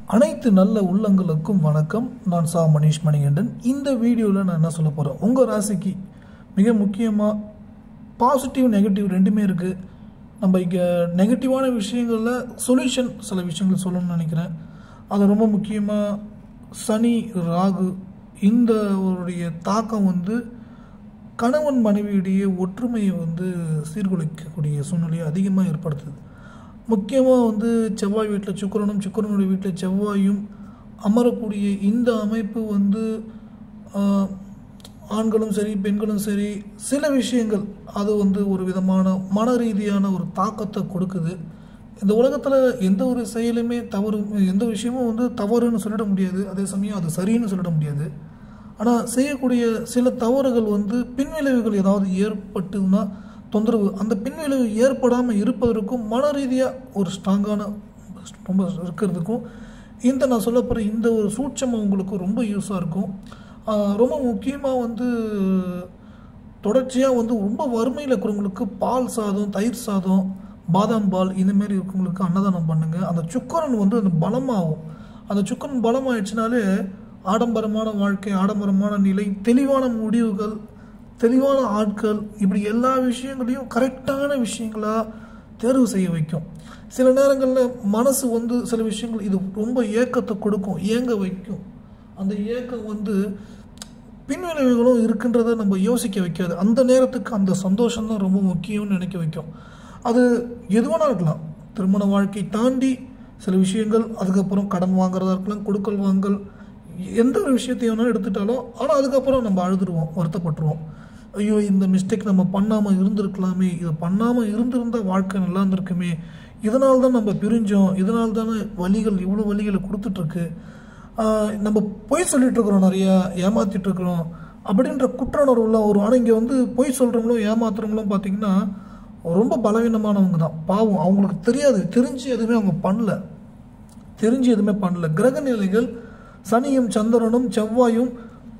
அனைத்து நல்ல உள்ளங்களுக்கும் வணக்கம் நான் சா மணிஷ் மணிகண்டன் இந்த வீடியோவில் நான் என்ன சொல்ல போகிறேன் உங்கள் ராசிக்கு மிக முக்கியமாக பாசிட்டிவ் நெகட்டிவ் ரெண்டுமே இருக்குது நம்ம இங்கே நெகட்டிவான விஷயங்களில் சொல்யூஷன் சில விஷயங்கள் சொல்லணும்னு நினைக்கிறேன் அது ரொம்ப முக்கியமாக சனி ராகு இந்த உடைய தாக்கம் வந்து கணவன் மனைவியுடைய ஒற்றுமையை வந்து சீர்குலைக்கக்கூடிய சூழ்நிலையை அதிகமாக ஏற்படுத்துது முக்கியமாக வந்து செவ்வாய் வீட்டில் சுக்கிரனும் சுக்கிரனுடைய வீட்டில் செவ்வாயும் அமரக்கூடிய இந்த அமைப்பு வந்து ஆஹ், ஆண்களும் சரி பெண்களும் சரி சில விஷயங்கள் அது வந்து ஒரு விதமான மன ரீதியான ஒரு தாக்கத்தை கொடுக்குது இந்த உலகத்தில் எந்த ஒரு செயலுமே தவறு எந்த விஷயமும் வந்து தவறுன்னு சொல்லிட முடியாது அதே சமயம் அது சரின்னு சொல்லிட முடியாது ஆனால் செய்யக்கூடிய சில தவறுகள் வந்து பின்விளைவுகள் ஏதாவது ஏற்பட்டுன்னா தொந்தரவு அந்த பின்விளைவு ஏற்படாமல் இருப்பதற்கும் மன ரீதியாக ஒரு ஸ்ட்ராங்கான ரொம்ப இருக்கிறதுக்கும் இந்த நான் சொல்ல போகிற இந்த ஒரு சூட்சமம் உங்களுக்கு ரொம்ப யூஸாக இருக்கும் ஆஹ் ரொம்ப முக்கியமாக வந்து தொடர்ச்சியாக வந்து ரொம்ப வறுமையில் இருக்கிறவங்களுக்கு பால் சாதம் தயிர் சாதம் பாதாம் பால் இந்த மாதிரி இருக்கவங்களுக்கு அன்னதானம் பண்ணுங்க அந்த சுக்கரன் வந்து அந்த பலமாகும் அந்த சுக்கரன் பலமாயிடுச்சுனாலே ஆடம்பரமான வாழ்க்கை ஆடம்பரமான நிலை தெளிவான முடிவுகள் தெளிவான ஆட்கள் இப்படி எல்லா விஷயங்களையும் கரெக்டான விஷயங்களாக தேர்வு செய்ய வைக்கும் சில நேரங்களில் மனசு வந்து சில விஷயங்கள் இது ரொம்ப ஏக்கத்தை கொடுக்கும் ஏங்க வைக்கும் அந்த ஏக்கம் வந்து பின்விளைவுகளும் இருக்குன்றதை நம்ம யோசிக்க வைக்காது அந்த நேரத்துக்கு அந்த சந்தோஷம் தான் ரொம்ப முக்கியம்னு நினைக்க வைக்கும் அது எதுவானா இருக்கலாம் திருமண வாழ்க்கை தாண்டி சில விஷயங்கள் அதுக்கப்புறம் கடன் வாங்குறதா இருக்கலாம் கொடுக்கல் வாங்கல் எந்த ஒரு விஷயத்தையும் வேணாலும் எடுத்துட்டாலும் ஆனால் அதுக்கப்புறம் நம்ம அழுதுருவோம் வருத்தப்பட்டுருவோம் ஐயோ இந்த மிஸ்டேக் நம்ம பண்ணாமல் இருந்திருக்கலாமே இதை பண்ணாமல் இருந்திருந்தால் வாழ்க்கை நல்லா இருந்திருக்குமே இதனால தான் நம்ம பிரிஞ்சோம் இதனால தானே வலிகள் இவ்வளோ வலிகளை கொடுத்துட்ருக்கு ஆஹ் நம்ம பொய் சொல்லிட்டு இருக்கிறோம் நிறையா ஏமாத்திட்டு இருக்கிறோம் அப்படின்ற குற்ற உணர்வுலாம் வரும் ஆனால் இங்கே வந்து பொய் சொல்கிறவங்களும் ஏமாத்துறவங்களும் பார்த்தீங்கன்னா ரொம்ப பலவீனமானவங்க தான் பாவம் அவங்களுக்கு தெரியாது தெரிஞ்சு எதுவுமே அவங்க பண்ணல தெரிஞ்சு எதுவுமே பண்ணல கிரக நிலைகள் சனியும் சந்திரனும் செவ்வாயும்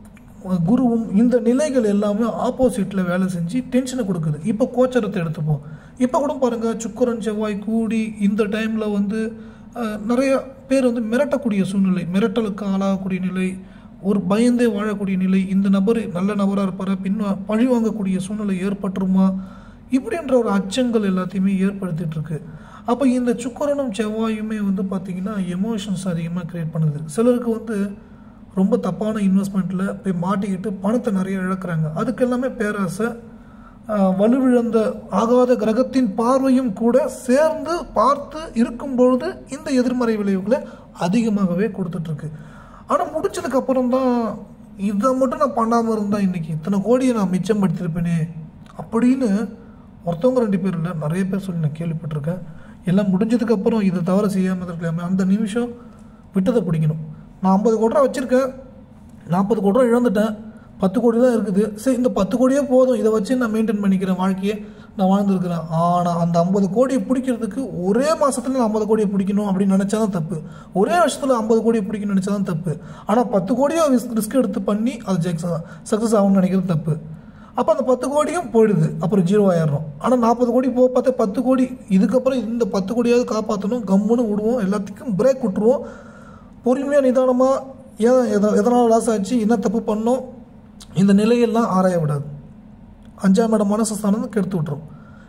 குருவும் இந்த நிலைகள் எல்லாமே ஆப்போசிட்டில் வேலை செஞ்சு டென்ஷனை கொடுக்குது இப்போ கோச்சரத்தை எடுத்துப்போம் இப்போ கூட பாருங்கள் சுக்கிரன் செவ்வாய் கூடி இந்த டைமில் வந்து அஹ், நிறைய பேர் வந்து மிரட்டக்கூடிய சூழ்நிலை மிரட்டலுக்கு ஆளாகக்கூடிய நிலை ஒரு பயந்தே வாழக்கூடிய நிலை இந்த நபர் நல்ல நபராக இருப்பாரா பின் பழி வாங்கக்கூடிய சூழ்நிலை ஏற்பட்டுருமா இப்படின்ற ஒரு அச்சங்கள் எல்லாத்தையுமே ஏற்படுத்திட்டு இருக்கு அப்போ இந்த சுக்கிரனும் செவ்வாயுமே வந்து பார்த்திங்கன்னா எமோஷன்ஸ் அதிகமாக க்ரியேட் பண்ணுது சிலருக்கு வந்து ரொம்ப தப்பான இன்வெஸ்ட்மெண்ட்டில் போய் மாட்டிக்கிட்டு பணத்தை நிறைய இழக்கிறாங்க அதுக்கு எல்லாமே பேராசை ஆஹ், வலுவிழந்த ஆகாத கிரகத்தின் பார்வையும் கூட சேர்ந்து பார்த்து இருக்கும் பொழுது இந்த எதிர்மறை விளைவுகளை அதிகமாகவே கொடுத்துட்ருக்கு ஆனால் முடிச்சதுக்கு அப்புறம் தான் இதை மட்டும் நான் பண்ணாமல் இருந்தால் இன்னைக்கு இத்தனை கோடியை நான் மிச்சம் படுத்திருப்பேனே அப்படின்னு ஒருத்தவங்க ரெண்டு பேர் இல்லை நிறைய பேர் சொல்லி நான் கேள்விப்பட்டிருக்கேன் எல்லாம் முடிஞ்சதுக்கு அப்புறம் இதை தவிர செய்யாமல் இருக்கலாமே அந்த நிமிஷம் விட்டதை பிடிக்கணும் நான் ஐம்பது கோடி ரூபா வச்சுருக்கேன் நாற்பது கோடி ரூபா இழந்துட்டேன் பத்து கோடி தான் இருக்குது சரி இந்த பத்து கோடியே போதும் இதை வச்சு நான் மெயின்டைன் பண்ணிக்கிறேன் வாழ்க்கையை நான் வாழ்ந்துருக்கிறேன் ஆனால் அந்த ஐம்பது கோடியை பிடிக்கிறதுக்கு ஒரே மாதத்துல நான் ஐம்பது கோடியை பிடிக்கணும் அப்படின்னு நினச்சா தான் தப்பு ஒரே வருஷத்தில் ஐம்பது கோடியை பிடிக்கணும்னு நினச்சா தான் தப்பு ஆனால் பத்து கோடியை ரிஸ்க் எடுத்து பண்ணி அது சக்ஸஸ் ஆகும்னு நினைக்கிறது தப்பு அப்போ அந்த பத்து கோடியும் போயிடுது அப்புறம் ஜீரோ ஆயிடுறோம் ஆனால் நாற்பது கோடி போக பார்த்தா பத்து கோடி இதுக்கப்புறம் இந்த பத்து கோடியாவது காப்பாற்றணும் கம்முன்னு விடுவோம் எல்லாத்துக்கும் பிரேக் விட்டுருவோம் பொறுமையாக நிதானமாக ஏன் எத எதனால் லாஸ் ஆச்சு என்ன தப்பு பண்ணோம் இந்த நிலையெல்லாம் ஆராய விடாது அஞ்சாம் இடம் மனசஸ்தானம் கெடுத்து விட்டுரும்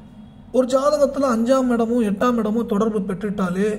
ஒரு ஜாதகத்தில் அஞ்சாம் இடமும் எட்டாம் இடமும் தொடர்பு பெற்றுட்டாலே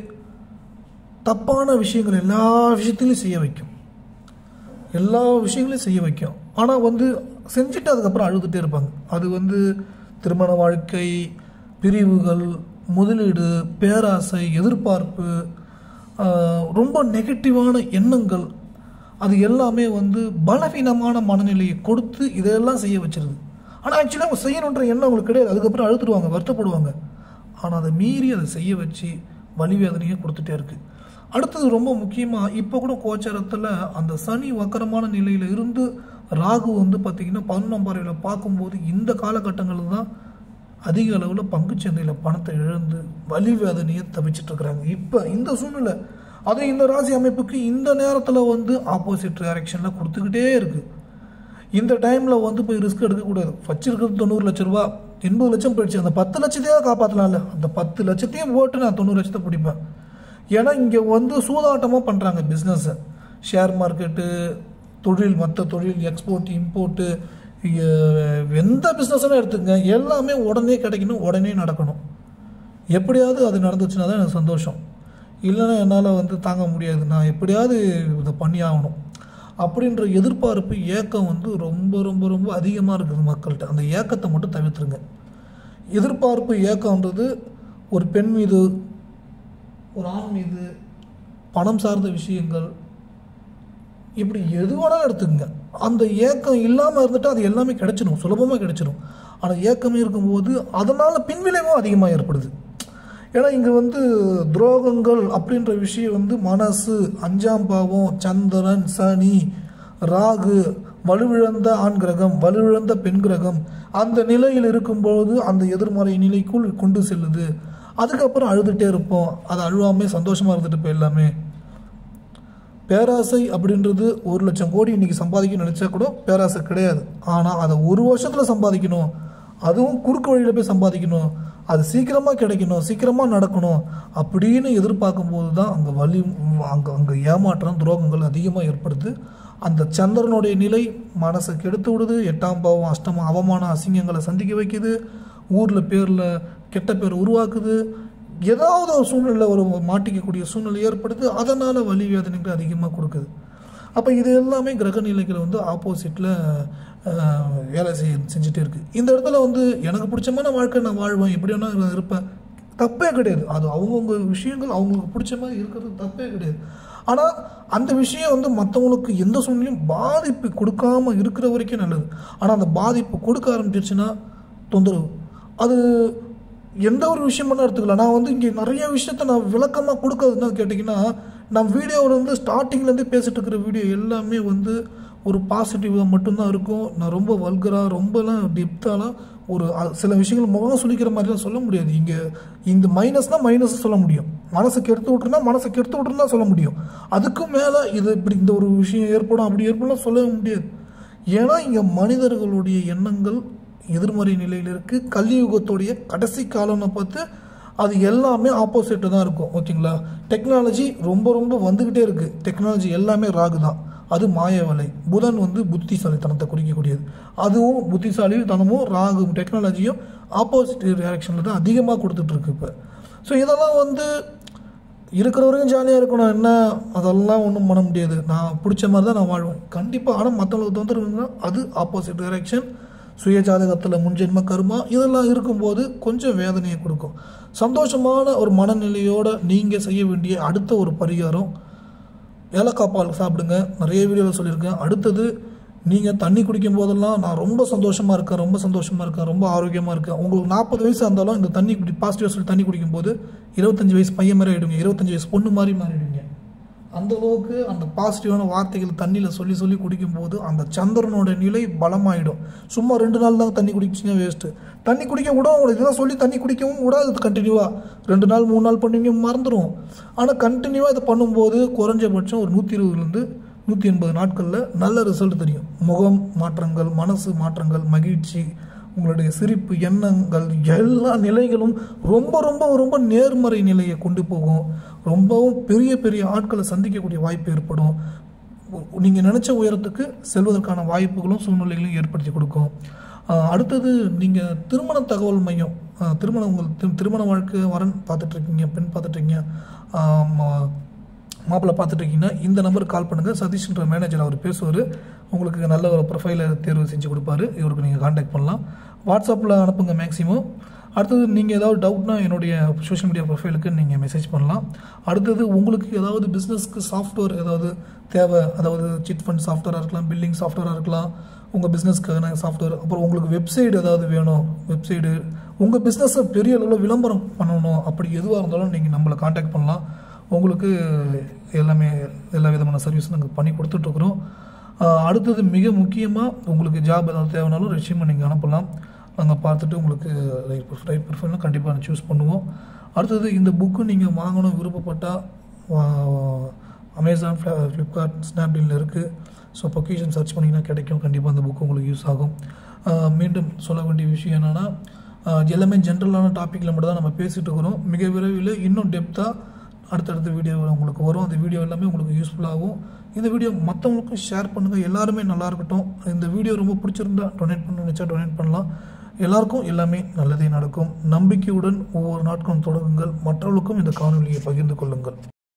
தப்பான விஷயங்கள் எல்லா விஷயத்திலையும் செய்ய வைக்கும் எல்லா விஷயங்களையும் செய்ய வைக்கும் ஆனால் வந்து செஞ்சுட்டு அதுக்கப்புறம் அழுதுகிட்டே இருப்பாங்க அது வந்து திருமண வாழ்க்கை பிரிவுகள் முதலீடு பேராசை எதிர்பார்ப்பு ஆஹ், ரொம்ப நெகட்டிவான எண்ணங்கள் அது எல்லாமே வந்து பலவீனமான மனநிலையை கொடுத்து இதெல்லாம் செய்ய வச்சிருது ஆனால் ஆக்சுவலாக அவங்க செய்யணுன்ற எண்ணம் அவங்களுக்கு கிடையாது அதுக்கப்புறம் அழுத்துடுவாங்க வருத்தப்படுவாங்க ஆனால் அதை மீறி அதை செய்ய வச்சு வலி வேதனையை கொடுத்துட்டே இருக்குது அடுத்தது ரொம்ப முக்கியமாக இப்போ கூட கோச்சாரத்தில் அந்த சனி வக்கரமான நிலையில் இருந்து ராகு வந்து பார்த்திங்கன்னா பதினொன்றாம் பார்வையில் பார்க்கும்போது இந்த காலகட்டங்களில் தான் அதிக அளவில் பங்குச்சந்தையில் பணத்தை இழந்து வலி வேதனையை தவிச்சிட்டு இருக்கிறாங்க இப்போ இந்த சூழ்நிலை அது இந்த ராசி அமைப்புக்கு இந்த நேரத்தில் வந்து ஆப்போசிட் டைரக்ஷனில் கொடுத்துக்கிட்டே இருக்குது இந்த டைமில் வந்து போய் ரிஸ்க் எடுக்கக்கூடாது வச்சிருக்கிறது தொண்ணூறு லட்ச ரூபா எண்பது லட்சம் போயிடுச்சு அந்த பத்து லட்சத்தையே காப்பாற்றலாம்ல அந்த பத்து லட்சத்தையும் போட்டு நான் தொண்ணூறு லட்சத்தை பிடிப்பேன் ஏன்னா இங்கே வந்து சூதாட்டமாக பண்ணுறாங்க பிஸ்னஸை ஷேர் மார்க்கெட்டு தொழில் மற்ற தொழில் எக்ஸ்போர்ட் இம்போர்ட்டு எந்த பிஸ்னஸ்லாம் எடுத்துக்கங்க எல்லாமே உடனே கிடைக்கணும் உடனே நடக்கணும் எப்படியாவது அது நடந்துச்சுன்னா தான் எனக்கு சந்தோஷம் இல்லைன்னா என்னால் வந்து தாங்க முடியாது நான் எப்படியாவது இதை பண்ணி ஆகணும் அப்படின்ற எதிர்பார்ப்பு ஏக்கம் வந்து ரொம்ப ரொம்ப ரொம்ப அதிகமாக இருக்குது மக்கள்கிட்ட அந்த ஏக்கத்தை மட்டும் தவிர்த்துருங்க எதிர்பார்ப்பு ஏக்கம்ன்றது ஒரு பெண் மீது ஒரு ஆண் மீது பணம் சார்ந்த விஷயங்கள் இப்படி எது வேணாலும் எடுத்துக்கங்க அந்த ஏக்கம் இல்லாமல் இருந்துட்டு அது எல்லாமே கிடைச்சிடும் சுலபமாக கிடைச்சிடும் ஆனால் ஏக்கமே இருக்கும்போது அதனால் பின்விளைவும் அதிகமாக ஏற்படுது ஏன்னா இங்கே வந்து துரோகங்கள் அப்படின்ற விஷயம் வந்து மனசு அஞ்சாம் பாவம் சந்திரன் சனி ராகு வலுவிழந்த ஆண் கிரகம் வலுவிழந்த பெண் கிரகம் அந்த நிலையில் இருக்கும்போது அந்த எதிர்மறை நிலைக்குள் கொண்டு செல்லுது அதுக்கப்புறம் அழுதுகிட்டே இருப்போம் அது அழுவாமே சந்தோஷமாக இருந்துட்டு போயிடலாமே பேராசை அப்படின்றது ஒரு லட்சம் கோடி இன்னைக்கு சம்பாதிக்கணும்னு நினச்சா கூட பேராசை கிடையாது ஆனால் அதை ஒரு வருஷத்தில் சம்பாதிக்கணும் அதுவும் குறுக்கு வழியில் போய் சம்பாதிக்கணும் அது சீக்கிரமாக கிடைக்கணும் சீக்கிரமாக நடக்கணும் அப்படின்னு எதிர்பார்க்கும்போது தான் அங்கே வலி அங்கே அங்கே ஏமாற்றம் துரோகங்கள் அதிகமாக ஏற்படுது அந்த சந்திரனுடைய நிலை மனசை கெடுத்து விடுது எட்டாம் பாவம் அஷ்டமம் அவமான அசிங்கங்களை சந்திக்க வைக்குது ஊரில் பேரில் கெட்ட பேர் உருவாக்குது ஏதாவது ஒரு சூழ்நிலை ஒரு மாட்டிக்கக்கூடிய சூழ்நிலை ஏற்படுது அதனால் வலி வேதனைகள் அதிகமாக கொடுக்குது அப்போ இது எல்லாமே கிரக நிலைகளை வந்து ஆப்போசிட்டில் வேலை செய்ய செஞ்சுட்டே இருக்குது இந்த இடத்துல வந்து எனக்கு பிடிச்சமான வாழ்க்கை நான் வாழ்வேன் எப்படி வேணா நான் இருப்பேன் தப்பே கிடையாது அது அவங்கவுங்க விஷயங்கள் அவங்களுக்கு பிடிச்ச மாதிரி இருக்கிறது தப்பே கிடையாது ஆனால் அந்த விஷயம் வந்து மற்றவங்களுக்கு எந்த சூழ்நிலையும் பாதிப்பு கொடுக்காம இருக்கிற வரைக்கும் நல்லது ஆனால் அந்த பாதிப்பு கொடுக்க ஆரம்பிச்சிருச்சுன்னா தொந்தரவு அது எந்த ஒரு விஷயமான எடுத்துக்கலாம் நான் வந்து இங்கே நிறைய விஷயத்த நான் விளக்கமாக கொடுக்கறதுனா கேட்டிங்கன்னா நான் வீடியோவில் வந்து ஸ்டார்டிங்லேருந்து பேசிட்டு இருக்கிற வீடியோ எல்லாமே வந்து ஒரு பாசிட்டிவாக மட்டும்தான் இருக்கும் நான் ரொம்ப வல்கராக ரொம்பலாம் டெப்த்தாலாம் ஒரு அ- சில விஷயங்கள் முகம் சொல்லிக்கிற மாதிரிலாம் சொல்ல முடியாது இங்கே இந்த மைனஸ்னால் மைனஸ் சொல்ல முடியும் மனசை கெடுத்து விட்டுருந்தா மனசை கெடுத்து விட்டுருந்தா சொல்ல முடியும் அதுக்கும் மேலே இது இப்படி இந்த ஒரு விஷயம் ஏற்படும் அப்படி ஏற்படும் சொல்லவே முடியாது ஏன்னா இங்கே மனிதர்களுடைய எண்ணங்கள் எதிர்மறை நிலையில் இருக்குது கலியுகத்துடைய கடைசி காலம்னு பார்த்து அது எல்லாமே ஆப்போசிட்டு தான் இருக்கும் ஓகேங்களா டெக்னாலஜி ரொம்ப ரொம்ப வந்துக்கிட்டே இருக்குது டெக்னாலஜி எல்லாமே ராகு தான் அது மாயவலை புதன் வந்து புத்திசாலித்தனத்தை குறிக்கக்கூடியது அதுவும் புத்திசாலித்தனமும் ராகு டெக்னாலஜியும் ஆப்போசிட் டைரக்ஷனில் தான் அதிகமாக கொடுத்துட்ருக்கு இப்போ ஸோ இதெல்லாம் வந்து இருக்கிற வரைக்கும் ஜாலியாக இருக்கணும் என்ன அதெல்லாம் ஒன்றும் பண்ண முடியாது நான் பிடிச்ச மாதிரி தான் நான் வாழ்வேன் கண்டிப்பாக ஆனால் மற்றவங்களுக்கு தொந்தரவுன்னா அது ஆப்போசிட் டைரக்ஷன் சுய ஜாதகத்தில் முன்ஜென்ம கர்மா இதெல்லாம் இருக்கும்போது கொஞ்சம் வேதனையை கொடுக்கும் சந்தோஷமான ஒரு மனநிலையோடு நீங்கள் செய்ய வேண்டிய அடுத்த ஒரு பரிகாரம் ஏலக்காய் பால் சாப்பிடுங்க நிறைய வீடியோவில் சொல்லியிருக்கேன் அடுத்தது நீங்கள் தண்ணி குடிக்கும் போதெல்லாம் நான் ரொம்ப சந்தோஷமாக இருக்கேன் ரொம்ப சந்தோஷமாக இருக்கேன் ரொம்ப ஆரோக்கியமாக இருக்கேன் உங்களுக்கு நாற்பது வயசு இருந்தாலும் இந்த தண்ணி குடி பாசிட்டிவாக சொல்லி தண்ணி குடிக்கும்போது இருபத்தஞ்சி வயசு பையன் மாதிரி ஆகிடுங்க இருபத்தஞ்சி வயசு பொண்ணு மாதிரி மாறிடுவீங்க அந்த அளவுக்கு அந்த பாசிட்டிவான வார்த்தைகள் தண்ணியில் சொல்லி சொல்லி குடிக்கும்போது அந்த சந்திரனோட நிலை பலமாயிடும் சும்மா ரெண்டு நாள் தான் தண்ணி குடிச்சிங்க வேஸ்ட்டு தண்ணி குடிக்க கூட உங்களுக்கு இதெல்லாம் சொல்லி தண்ணி குடிக்கவும் கூடாது கண்டினியூவாக ரெண்டு நாள் மூணு நாள் பண்ணுவீங்க மறந்துடும் ஆனால் கண்டினியூவாக இதை பண்ணும்போது குறைஞ்சபட்சம் ஒரு நூற்றி இருபதுலேருந்து நூற்றி எண்பது நாட்களில் நல்ல ரிசல்ட் தெரியும் முகம் மாற்றங்கள் மனசு மாற்றங்கள் மகிழ்ச்சி உங்களுடைய சிரிப்பு எண்ணங்கள் எல்லா நிலைகளும் ரொம்ப ரொம்ப ரொம்ப நேர்மறை நிலையை கொண்டு போகும் ரொம்பவும் பெரிய பெரிய ஆட்களை சந்திக்கக்கூடிய வாய்ப்பு ஏற்படும் நீங்கள் நினச்ச உயரத்துக்கு செல்வதற்கான வாய்ப்புகளும் சூழ்நிலைகளும் ஏற்படுத்தி கொடுக்கும் ஆஹ் அடுத்தது நீங்கள் திருமண தகவல் மையம் ஆஹ் திருமணம் உங்கள் திரு- திருமண வாழ்க்கை வரன் பார்த்துட்ருக்கீங்க பெண் பார்த்துட்ருக்கீங்க மாப்பிள்ளை பார்த்துட்டு இருக்கீங்கன்னா இந்த நம்பருக்கு கால் பண்ணுங்கள் சதீஷ்ன்ற மேனேஜர் அவர் பேசுவார் உங்களுக்கு நல்ல ஒரு ப்ரொஃபைலை தேர்வு செஞ்சு கொடுப்பாரு இவருக்கு நீங்கள் காண்டாக்ட் பண்ணலாம் வாட்ஸ்அப்பில் அனுப்புங்க மேக்ஸிமம் அடுத்தது நீங்கள் ஏதாவது டவுட்னா என்னுடைய சோஷியல் மீடியா ப்ரொஃபைலுக்கு நீங்கள் மெசேஜ் பண்ணலாம் அடுத்தது உங்களுக்கு ஏதாவது பிஸ்னஸ்க்கு சாஃப்ட்வேர் ஏதாவது தேவை அதாவது சிட் ஃபண்ட் சாஃப்ட்வேராக இருக்கலாம் பில்லிங் சாஃப்ட்வேராக இருக்கலாம் உங்கள் பிஸ்னஸ்க்கான சாஃப்ட்வேர் அப்புறம் உங்களுக்கு வெப்சைட் ஏதாவது வேணும் வெப்சைடு உங்கள் பிஸ்னஸை பெரிய அளவில் விளம்பரம் பண்ணணும் அப்படி எதுவாக இருந்தாலும் நீங்கள் நம்மளை காண்டாக்ட் பண்ணலாம் உங்களுக்கு எல்லாமே எல்லா விதமான சர்வீஸும் நாங்கள் பண்ணி கொடுத்துட்ருக்குறோம் ஆஹ் அடுத்தது மிக முக்கியமாக உங்களுக்கு ஜாப் ஏதாவது தேவைனாலும் ரெஷ்யூமை நீங்கள் அனுப்பலாம் நாங்கள் பார்த்துட்டு உங்களுக்கு ரைட் ரைட் ப்ரிஃபர்லாம் கண்டிப்பாக சூஸ் பண்ணுவோம் அடுத்தது இந்த புக்கு நீங்கள் வாங்கணும் விருப்பப்பட்டால் அமேசான் ஃப்ளிப்கார்ட் ஸ்னாப்டீலில் இருக்குது ஸோ பொக்கேஷன் சர்ச் பண்ணிங்கன்னா கிடைக்கும் கண்டிப்பாக அந்த புக்கு உங்களுக்கு யூஸ் ஆகும் ஆஹ் மீண்டும் சொல்ல வேண்டிய விஷயம் என்னென்னா எல்லாமே ஜென்ரலான டாப்பிக்கில் மட்டும் தான் நம்ம பேசிகிட்டு இருக்கிறோம் மிக விரைவில் இன்னும் டெப்த்தாக அடுத்தடுத்த வீடியோ உங்களுக்கு வரும் அந்த வீடியோ எல்லாமே உங்களுக்கு யூஸ்ஃபுல்லாகும் இந்த வீடியோ மற்றவங்களுக்கும் ஷேர் பண்ணுங்கள் எல்லாருமே நல்லா இருக்கட்டும் இந்த வீடியோ ரொம்ப பிடிச்சிருந்தா டொனேட் பண்ண நினச்சா டொனேட் பண்ணலாம் எல்லாருக்கும் எல்லாமே நல்லதே நடக்கும் நம்பிக்கையுடன் ஒவ்வொரு நாட்களும் தொடங்குங்கள் மற்றவர்களுக்கும் இந்த காணொலியை பகிர்ந்து கொள்ளுங்கள்